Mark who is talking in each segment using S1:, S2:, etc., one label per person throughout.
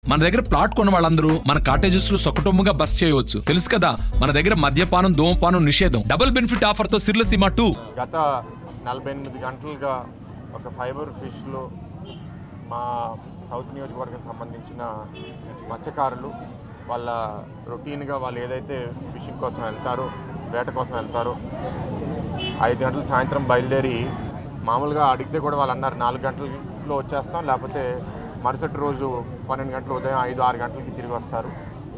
S1: మన దగ్గర ప్లాట్ కొన్న వాళ్ళందరూ మన కాటేజెస్ లో సొకటొమ్ముగా బస్ చేయవచ్చు తెలుసు కదా మన దగ్గర మద్యపానం ధూమపానం నిషేధం డబుల్ బెనిఫిట్ ఆఫర్ తో సిర్లసీమ టూ
S2: గత నలభై ఎనిమిది గంటలుగా ఒక ఫైబర్ ఫిష్లో మా సౌత్ నియోజకవర్గం సంబంధించిన మత్స్యకారులు వాళ్ళ రొటీన్గా వాళ్ళు ఏదైతే ఫిషింగ్ కోసం వెళ్తారో వేట కోసం వెళ్తారో ఐదు గంటలు సాయంత్రం బయలుదేరి మామూలుగా అడిగితే కూడా వాళ్ళు అన్నారు నాలుగు గంటల్లో వచ్చేస్తాం లేకపోతే మరుసటి రోజు పన్నెండు గంటలు ఉదయం ఐదు ఆరు గంటలకి తిరిగి వస్తారు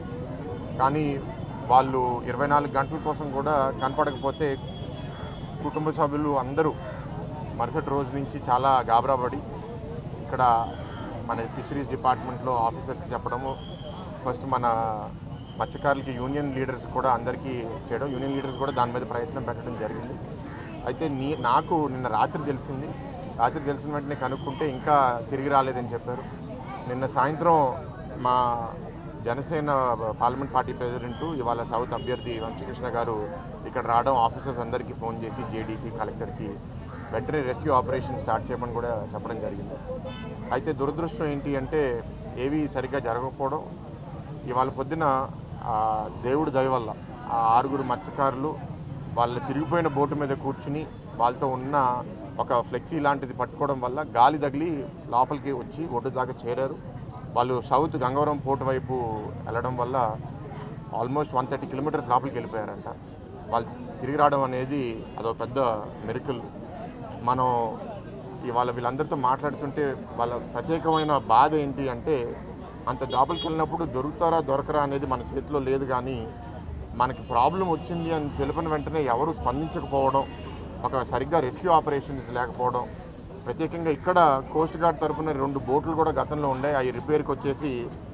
S2: కానీ వాళ్ళు ఇరవై నాలుగు గంటల కోసం కూడా కనపడకపోతే కుటుంబ సభ్యులు అందరూ మరుసటి రోజు నుంచి చాలా గాబరాపడి ఇక్కడ మన ఫిషరీస్ డిపార్ట్మెంట్లో ఆఫీసర్స్కి చెప్పడము ఫస్ట్ మన మత్స్యకారులకి యూనియన్ లీడర్స్ కూడా అందరికీ చేయడం యూనియన్ లీడర్స్ కూడా దాని మీద ప్రయత్నం పెట్టడం జరిగింది అయితే నీ నాకు నిన్న రాత్రి తెలిసింది రాత్రి తెలిసిన వెంటనే కనుక్కుంటే ఇంకా తిరిగి రాలేదని చెప్పారు నిన్న సాయంత్రం మా జనసేన పార్లమెంట్ పార్టీ ప్రెసిడెంట్ ఇవాళ సౌత్ అభ్యర్థి వంశీకృష్ణ గారు ఇక్కడ రావడం ఆఫీసర్స్ అందరికీ ఫోన్ చేసి జేడీకి కలెక్టర్కి వెంటనే రెస్క్యూ ఆపరేషన్ స్టార్ట్ చేయమని కూడా చెప్పడం జరిగింది అయితే దురదృష్టం ఏంటి అంటే ఏవి సరిగ్గా జరగకపోవడం ఇవాళ పొద్దున ఆ, దేవుడి దయ వల్ల ఆ ఆరుగురు మత్స్యకారులు వాళ్ళ తిరిగిపోయిన బోటు మీద కూర్చుని వాళ్ళతో ఉన్న ఒక ఫ్లెక్సీ లాంటిది పట్టుకోవడం వల్ల గాలి తగిలి లోపలికి వచ్చి ఒడ్డు దాకా చేరారు వాళ్ళు సౌత్ గంగవరం పోర్ట్ వైపు వెళ్ళడం వల్ల ఆల్మోస్ట్ వన్ థర్టీ కిలోమీటర్స్ లోపలికి వెళ్ళిపోయారంట వాళ్ళు తిరిగి రావడం అనేది అదొక పెద్ద మెరికల్ మనం ఇవాళ వీళ్ళందరితో మాట్లాడుతుంటే వాళ్ళ ప్రత్యేకమైన బాధ ఏంటి అంటే అంత లోపలికి వెళ్ళినప్పుడు దొరుకుతారా దొరకరా అనేది మన చేతిలో లేదు కానీ మనకి ప్రాబ్లం వచ్చింది అని తెలిపిన వెంటనే ఎవరు స్పందించకపోవడం ఒక సరిగ్గా రెస్క్యూ ఆపరేషన్స్ లేకపోవడం ప్రత్యేకంగా ఇక్కడ కోస్ట్ గార్డ్ తరపున రెండు బోట్లు కూడా గతంలో ఉండే అవి రిపేర్కి వచ్చేసి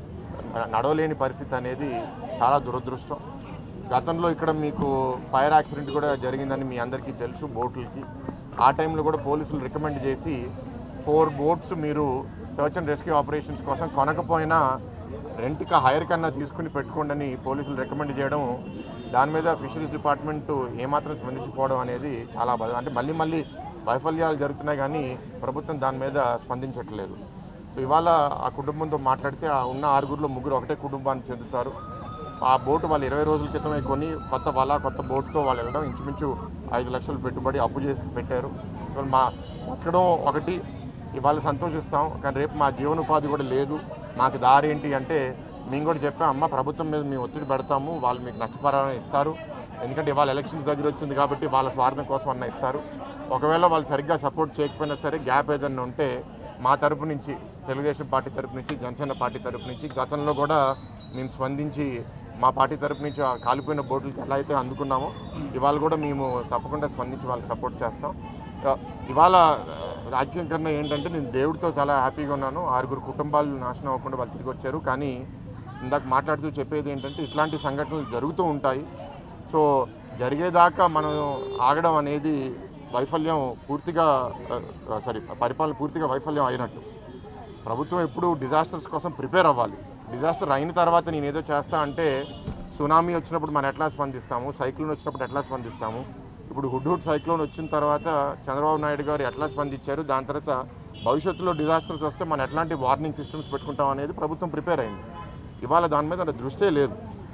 S2: నడవలేని పరిస్థితి అనేది చాలా దురదృష్టం గతంలో ఇక్కడ మీకు ఫైర్ యాక్సిడెంట్ కూడా జరిగిందని మీ అందరికీ తెలుసు బోట్లకి ఆ టైంలో కూడా పోలీసులు రికమెండ్ చేసి ఫోర్ బోట్స్ మీరు సర్చ్ అండ్ రెస్క్యూ ఆపరేషన్స్ కోసం కొనకపోయినా రెంట్కి హైర్ కన్నా తీసుకుని పెట్టుకోండి అని పోలీసులు రికమెండ్ చేయడం దాని మీద ఫిషరీస్ డిపార్ట్మెంట్ ఏమాత్రం స్పందించకపోవడం అనేది చాలా బాధ అంటే మళ్ళీ మళ్ళీ వైఫల్యాలు జరుగుతున్నాయి కానీ ప్రభుత్వం దాని మీద స్పందించట్లేదు సో ఇవాళ ఆ కుటుంబంతో మాట్లాడితే ఆ ఉన్న ఆరుగురిలో ముగ్గురు ఒకటే కుటుంబానికి చెందుతారు ఆ బోటు వాళ్ళు ఇరవై రోజుల క్రితమే కొని కొత్త వల కొత్త బోటుతో వాళ్ళు వెళ్ళడం ఇంచుమించు ఐదు లక్షలు పెట్టుబడి అప్పు చేసి పెట్టారు ఇవాళ మా బతకడం ఒకటి ఇవాళ సంతోషిస్తాం కానీ రేపు మా జీవనోపాధి కూడా లేదు మాకు దారి ఏంటి అంటే మేము కూడా చెప్పాం అమ్మ ప్రభుత్వం మీద మేము ఒత్తిడి పెడతాము వాళ్ళు మీకు నష్టపరిహారం ఇస్తారు ఎందుకంటే ఇవాళ ఎలక్షన్స్ దగ్గర వచ్చింది కాబట్టి వాళ్ళ స్వార్థం కోసం అన్న ఇస్తారు ఒకవేళ వాళ్ళు సరిగ్గా సపోర్ట్ చేయకపోయినా సరే గ్యాప్ ఏదైనా ఉంటే మా తరపు నుంచి తెలుగుదేశం పార్టీ తరపు నుంచి జనసేన పార్టీ తరపు నుంచి గతంలో కూడా మేము స్పందించి మా పార్టీ తరపు నుంచి ఆ కాలిపోయిన బోట్లకి ఎలా అయితే అందుకున్నామో ఇవాళ కూడా మేము తప్పకుండా స్పందించి వాళ్ళకి సపోర్ట్ చేస్తాం ఆ, ఇవాళ ఆ, రాజకీయం కన్నా ఏంటంటే నేను దేవుడితో చాలా హ్యాపీగా ఉన్నాను ఆరుగురు కుటుంబాలు నాశనం అవ్వకుండా వాళ్ళు తిరిగి వచ్చారు కానీ ఇందాక మాట్లాడుతూ చెప్పేది ఏంటంటే ఇట్లాంటి సంఘటనలు జరుగుతూ ఉంటాయి సో జరిగేదాకా మనం ఆగడం అనేది వైఫల్యం పూర్తిగా సారీ పరిపాలన పూర్తిగా వైఫల్యం అయినట్టు ప్రభుత్వం ఎప్పుడు డిజాస్టర్స్ కోసం ప్రిపేర్ అవ్వాలి డిజాస్టర్ అయిన తర్వాత నేను ఏదో చేస్తా అంటే సునామీ వచ్చినప్పుడు మనం ఎట్లా స్పందిస్తాము సైక్లోన్ వచ్చినప్పుడు ఎట్లా స్పందిస్తాము ఇప్పుడు హుడ్ హుడ్ సైక్లోన్ వచ్చిన తర్వాత చంద్రబాబు నాయుడు గారు ఎట్లా స్పందించారు దాని తర్వాత భవిష్యత్తులో డిజాస్టర్స్ వస్తే మనం ఎట్లాంటి వార్నింగ్ సిస్టమ్స్ పెట్టుకుంటాం అనేది ప్రభుత్వం ప్రిపేర్ అయింది ఇవాళ దాని మీద దృష్టే లేదు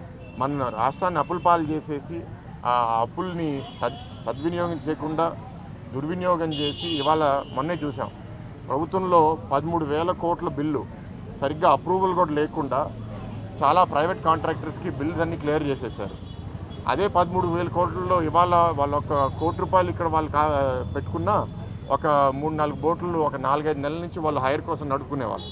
S2: మన రాష్ట్రాన్ని అప్పుల పాలు చేసేసి ఆ అప్పుల్ని సద్ సద్వినియోగం చేయకుండా దుర్వినియోగం చేసి ఇవాళ మొన్నే చూసాం ప్రభుత్వంలో పదమూడు వేల కోట్ల బిల్లు సరిగ్గా అప్రూవల్ కూడా లేకుండా చాలా ప్రైవేట్ కాంట్రాక్టర్స్కి బిల్స్ అన్ని క్లియర్ చేసేసారు అదే పదమూడు వేల కోట్లలో ఇవాళ వాళ్ళ ఒక కోటి రూపాయలు ఇక్కడ వాళ్ళు కా పెట్టుకున్న ఒక మూడు నాలుగు బోట్లు ఒక నాలుగైదు నెలల నుంచి వాళ్ళు హైర్ కోసం నడుపుకునేవాళ్ళు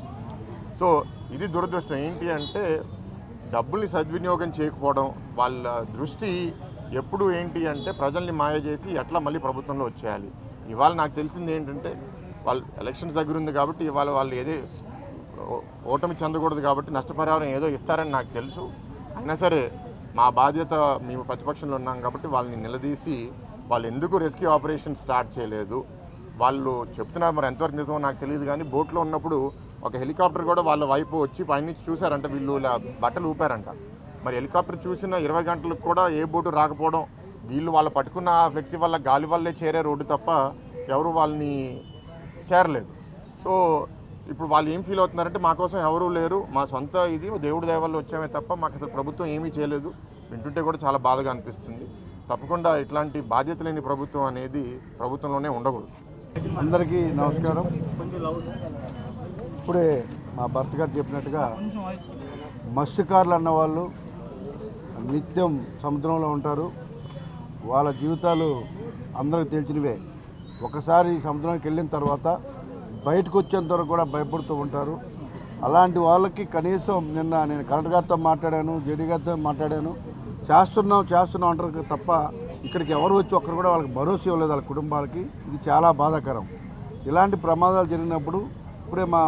S2: సో ఇది దురదృష్టం ఏంటి అంటే డబ్బుల్ని సద్వినియోగం చేయకపోవడం వాళ్ళ దృష్టి ఎప్పుడు ఏంటి అంటే ప్రజల్ని మాయ చేసి ఎట్లా మళ్ళీ ప్రభుత్వంలో వచ్చేయాలి ఇవాళ నాకు తెలిసింది ఏంటంటే వాళ్ళు ఎలక్షన్స్ దగ్గర ఉంది కాబట్టి ఇవాళ వాళ్ళు ఏదో ఓ- ఓటమి చెందకూడదు కాబట్టి నష్టపరిహారం ఏదో ఇస్తారని నాకు తెలుసు అయినా సరే మా బాధ్యత మేము ప్రతిపక్షంలో ఉన్నాం కాబట్టి వాళ్ళని నిలదీసి వాళ్ళు ఎందుకు రెస్క్యూ ఆపరేషన్ స్టార్ట్ చేయలేదు వాళ్ళు చెప్తున్నారు మరి ఎంతవరకు నిజమో నాకు తెలియదు కానీ బోట్లో ఉన్నప్పుడు ఒక హెలికాప్టర్ కూడా వాళ్ళ వైపు వచ్చి పైనుంచి చూశారంట వీళ్ళు ఇలా బట్టలు ఊపారంట మరి హెలికాప్టర్ చూసిన ఇరవై గంటలకు కూడా ఏ బోటు రాకపోవడం వీళ్ళు వాళ్ళు పట్టుకున్న ఫ్లెక్సీ వల్ల గాలి వల్లే చేరే రోడ్డు తప్ప ఎవరు వాళ్ళని చేరలేదు సో ఇప్పుడు వాళ్ళు ఏం ఫీల్ అవుతున్నారంటే మా కోసం ఎవరూ లేరు మా సొంత ఇది దేవుడి దయ వల్ల వచ్చామే తప్ప మాకు అసలు ప్రభుత్వం ఏమీ చేయలేదు వింటుంటే కూడా చాలా బాధగా అనిపిస్తుంది తప్పకుండా ఇట్లాంటి బాధ్యత లేని ప్రభుత్వం అనేది ప్రభుత్వంలోనే ఉండకూడదు
S3: అందరికీ నమస్కారం ఇప్పుడే మా భర్త గారు చెప్పినట్టుగా మత్స్యకారులు అన్నవాళ్ళు నిత్యం సముద్రంలో ఉంటారు వాళ్ళ జీవితాలు అందరికి తెలిసినవే ఒకసారి సముద్రానికి వెళ్ళిన తర్వాత బయటకు వచ్చేంత వరకు కూడా భయపడుతూ ఉంటారు అలాంటి వాళ్ళకి కనీసం నిన్న నేను కలెక్టర్ గారితో మాట్లాడాను జేడీ గారితో మాట్లాడాను చేస్తున్నాం చేస్తున్నాం అంటారు తప్ప ఇక్కడికి ఎవరు వచ్చి ఒక్కరు కూడా వాళ్ళకి భరోసా ఇవ్వలేదు వాళ్ళ కుటుంబాలకి ఇది చాలా బాధాకరం ఇలాంటి ప్రమాదాలు జరిగినప్పుడు ఇప్పుడే మా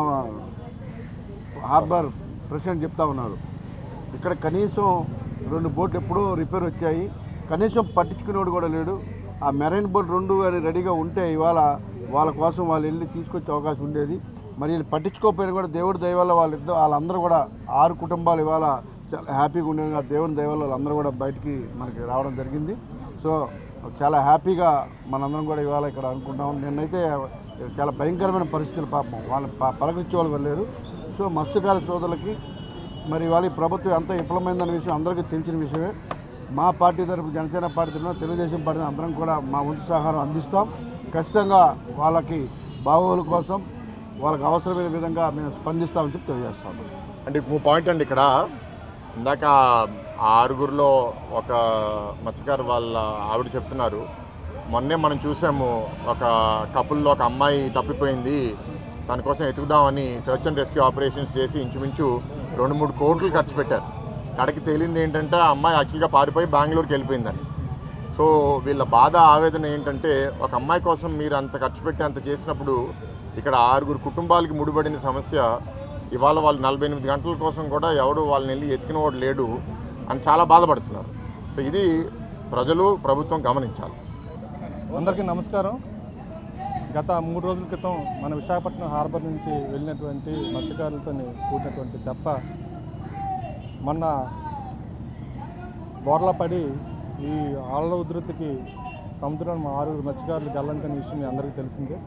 S3: హార్బర్ ప్రెసిడెంట్ చెప్తా ఉన్నారు ఇక్కడ కనీసం రెండు బోట్లు ఎప్పుడూ రిపేర్ వచ్చాయి కనీసం పట్టించుకునేవాడు కూడా లేడు ఆ మెరైన్ బోట్ రెండు అని రెడీగా ఉంటే ఇవాళ వాళ్ళ కోసం వాళ్ళు వెళ్ళి తీసుకొచ్చే అవకాశం ఉండేది మరి వీళ్ళు పట్టించుకోకపోయినా కూడా దేవుడి దయవల్ల వాళ్ళిద్దరు వాళ్ళందరూ కూడా ఆరు కుటుంబాలు ఇవాళ చాలా హ్యాపీగా ఉండేది ఆ దేవుని దయవల్ల వాళ్ళందరూ కూడా బయటికి మనకి రావడం జరిగింది సో చాలా హ్యాపీగా మనందరం కూడా ఇవాళ ఇక్కడ అనుకుంటాం నిన్నైతే చాలా భయంకరమైన పరిస్థితులు పాపం వాళ్ళు ప- పలకరించే వాళ్ళు వెళ్ళారు సో మత్స్యకార సోదరులకి మరి ఇవాళ ఈ ప్రభుత్వం ఎంత విఫలమైందన్న విషయం అందరికీ తెలిసిన విషయమే మా పార్టీ తరఫు జనసేన పార్టీ తరఫున తెలుగుదేశం పార్టీ అందరం కూడా మా వంతు సహకారం అందిస్తాం ఖచ్చితంగా వాళ్ళకి బాగోగుల కోసం వాళ్ళకి అవసరమైన విధంగా మేము స్పందిస్తామని చెప్పి తెలియజేస్తాము
S2: అంటే ఇంకో పాయింట్ అండి ఇక్కడ ఇందాక ఆ ఆరుగురిలో ఒక మత్స్యకారు వాళ్ళ ఆవిడ చెప్తున్నారు మొన్నే మనం చూసాము ఒక కపుల్లో ఒక అమ్మాయి తప్పిపోయింది దానికోసం ఎతుకుదామని సెర్చ్ అండ్ రెస్క్యూ ఆపరేషన్స్ చేసి ఇంచుమించు రెండు మూడు కోట్లు ఖర్చు పెట్టారు కడకి తేలింది ఏంటంటే ఆ అమ్మాయి యాక్చువల్గా పారిపోయి బెంగళూరుకి వెళ్ళిపోయిందని సో వీళ్ళ బాధ ఆవేదన ఏంటంటే ఒక అమ్మాయి కోసం మీరు అంత ఖర్చు పెట్టి అంత చేసినప్పుడు ఇక్కడ ఆరుగురు కుటుంబాలకి ముడిపడిన సమస్య ఇవాళ వాళ్ళు నలభై ఎనిమిది గంటల కోసం కూడా ఎవడు వాళ్ళని వెళ్ళి ఎతికిన వాడు లేడు అని చాలా బాధపడుతున్నారు సో ఇది ప్రజలు ప్రభుత్వం గమనించాలి
S4: అందరికీ నమస్కారం గత మూడు రోజుల క్రితం మన విశాఖపట్నం హార్బర్ నుంచి వెళ్ళినటువంటి మత్స్యకారులతో కూడినటువంటి తెప్ప మొన్న బోర్లా పడి ఈ ఆళ్ళ ఉధృతికి సముద్రంలో మా ఆరుగురు మత్స్యకారులు గల్లంతని విషయం మీ అందరికీ తెలిసిందే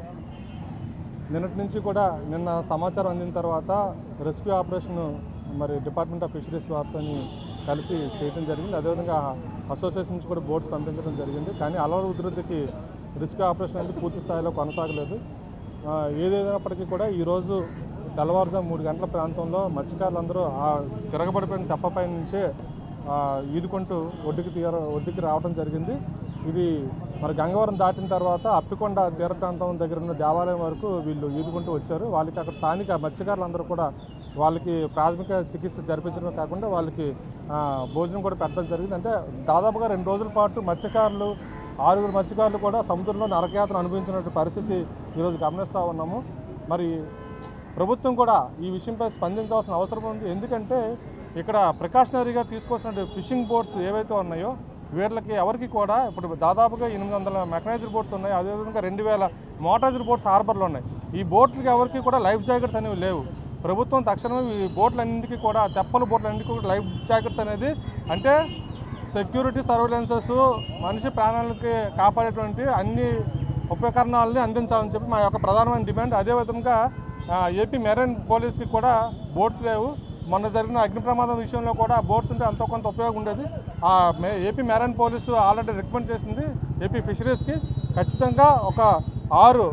S4: నిన్నటి నుంచి కూడా నిన్న సమాచారం అందిన తర్వాత రెస్క్యూ ఆపరేషన్ మరి డిపార్ట్మెంట్ ఆఫ్ ఫిషరీస్ వారితో కలిసి చేయడం జరిగింది అదేవిధంగా అసోసియేషన్ నుంచి కూడా బోట్స్ పంపించడం జరిగింది కానీ అలవల ఉధృతికి రెస్క్యూ ఆపరేషన్ అనేది పూర్తి స్థాయిలో కొనసాగలేదు ఆ, ఏదైనప్పటికీ కూడా ఈరోజు తెల్లవారుజాము మూడు గంటల ప్రాంతంలో మత్స్యకారులందరూ ఆ తిరగబడిపోయిన తెప్పపై నుంచే ఆ, ఈదుకుంటూ ఒడ్డుకి తీర ఒడ్డుకి రావడం జరిగింది ఇది మరి గంగవరం దాటిన తర్వాత అప్పికొండ తీర ప్రాంతం దగ్గర ఉన్న దేవాలయం వరకు వీళ్ళు ఈదుకుంటూ వచ్చారు వాళ్ళకి అక్కడ స్థానిక మత్స్యకారులందరూ కూడా వాళ్ళకి ప్రాథమిక చికిత్స జరిపించడమే కాకుండా వాళ్ళకి ఆ, భోజనం కూడా పెట్టడం జరిగింది అంటే దాదాపుగా రెండు రోజుల పాటు మత్స్యకారులు ఆరుగురు మత్స్యకారులు కూడా సముద్రంలో నరకయాత్ర అనుభవించినటువంటి పరిస్థితి ఈరోజు గమనిస్తూ ఉన్నాము మరి ప్రభుత్వం కూడా ఈ విషయంపై స్పందించాల్సిన అవసరం ఉంది ఎందుకంటే ఇక్కడ ప్రికాషనరీగా తీసుకోవాల్సిన ఫిషింగ్ బోట్స్ ఏవైతే ఉన్నాయో వీళ్ళకి ఎవరికి కూడా ఇప్పుడు దాదాపుగా ఎనిమిది వందల మెకనైజ్డ్ బోట్స్ ఉన్నాయి అదేవిధంగా రెండు వేల మోటార్జ్డ్ బోట్స్ హార్బర్లో ఉన్నాయి ఈ బోట్లకి ఎవరికి కూడా లైఫ్ జాకెట్స్ అనేవి లేవు ప్రభుత్వం తక్షణమే ఈ బోట్లన్నింటికి కూడా తెప్పల బోట్లన్నింటికి కూడా లైఫ్ జాకెట్స్ అనేది అంటే సెక్యూరిటీ సర్వేలెన్సెస్ మనిషి ప్రాణాలకి కాపాడేటువంటి అన్ని ఉపకరణాలని అందించాలని చెప్పి మా యొక్క ప్రధానమైన డిమాండ్ అదేవిధంగా ఆ, ఏపీ మెరైన్ పోలీస్కి కూడా బోట్స్ లేవు మొన్న జరిగిన అగ్ని ప్రమాదం విషయంలో కూడా బోట్స్ ఉంటే ఎంతో కొంత ఉపయోగం ఉండేది ఆ మే- AP marine police already recommend చేసింది ఏపీ ఫిషరీస్కి ఖచ్చితంగా ఒక ఆరు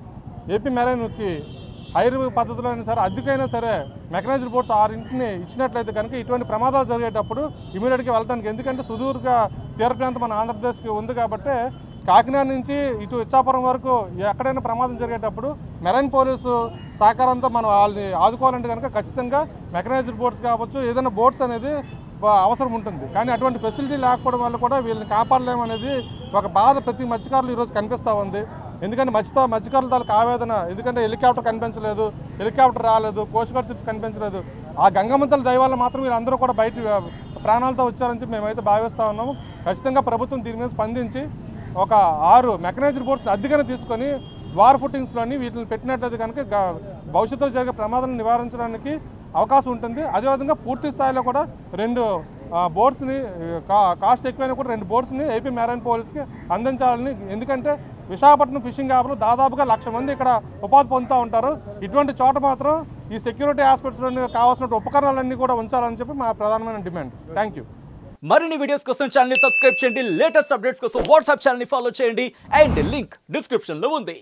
S4: ఏపీ మెరైన్కి హైర్ పద్ధతిలో అయినా సరే అద్దెకైనా సరే మెకనైజ్డ్ బోట్స్ ఆరింటిని ఇచ్చినట్లయితే కనుక ఇటువంటి ప్రమాదాలు జరిగేటప్పుడు ఇమీడియట్గా వెళ్ళడానికి ఎందుకంటే సుదూర్ఘ తీర ప్రాంతం మన ఆంధ్రప్రదేశ్కి ఉంది కాబట్టి కాకినాడ నుంచి ఇటు ఇచ్చాపురం వరకు ఎక్కడైనా ప్రమాదం జరిగేటప్పుడు మెరైన్ పోలీసు సహకారంతో మనం వాళ్ళని ఆదుకోవాలంటే కనుక ఖచ్చితంగా మెకనైజ్డ్ బోట్స్ కావచ్చు ఏదైనా బోట్స్ అనేది బ- అవసరం ఉంటుంది కానీ అటువంటి ఫెసిలిటీ లేకపోవడం వల్ల కూడా వీళ్ళని కాపాడలేమనేది ఒక బాధ ప్రతి మత్స్యకారులు ఈరోజు కనిపిస్తూ ఉంది ఎందుకంటే మత్స్యతో మత్స్యకారుల తాలూకు ఆవేదన ఎందుకంటే హెలికాప్టర్ కనిపించలేదు హెలికాప్టర్ రాలేదు కోస్ట్ గార్డ్ షిప్స్ కనిపించలేదు ఆ గంగమంతల దైవాలు మాత్రం వీళ్ళందరూ కూడా బయట ప్రాణాలతో వచ్చారని చెప్పి మేమైతే భావిస్తూ ఉన్నాము ఖచ్చితంగా ప్రభుత్వం దీని మీద స్పందించి ఒక ఆరు మెకనైజ్డ్ బోట్స్ని అద్దెగానే తీసుకొని వార్ ఫుట్టింగ్స్లోని వీటిని పెట్టినట్లయితే కనుక గ- భవిష్యత్తులో జరిగే ప్రమాదాలను నివారించడానికి అవకాశం ఉంటుంది అదేవిధంగా పూర్తి స్థాయిలో కూడా రెండు ఆ, బోట్స్ని కా కాస్ట్ ఎక్కువైనా కూడా రెండు బోట్స్ని ఏపీ మెరైన్ పోలీస్కి అందించాలని ఎందుకంటే విశాఖపట్నం ఫిషింగ్ యాప్లో దాదాపుగా లక్ష మంది ఇక్కడ ఉపాధి పొందుతూ ఉంటారు ఇటువంటి చోట మాత్రం ఈ సెక్యూరిటీ ఆస్పెక్ట్స్లో కావాల్సిన ఉపకరణాలన్నీ కూడా ఉంచాలని చెప్పి మా ప్రధానమైన డిమాండ్ థ్యాంక్ యూ
S5: మరిన్ని వీడియోస్ కోసం ఛానల్ సబ్స్క్రైబ్ చేయండి లేటెస్ట్ అప్డేట్స్ కోసం వాట్సాప్ ఛానల్ ఫాలో చేయండి అండ్ లింక్ డిస్క్రిప్షన్ లో ఉంది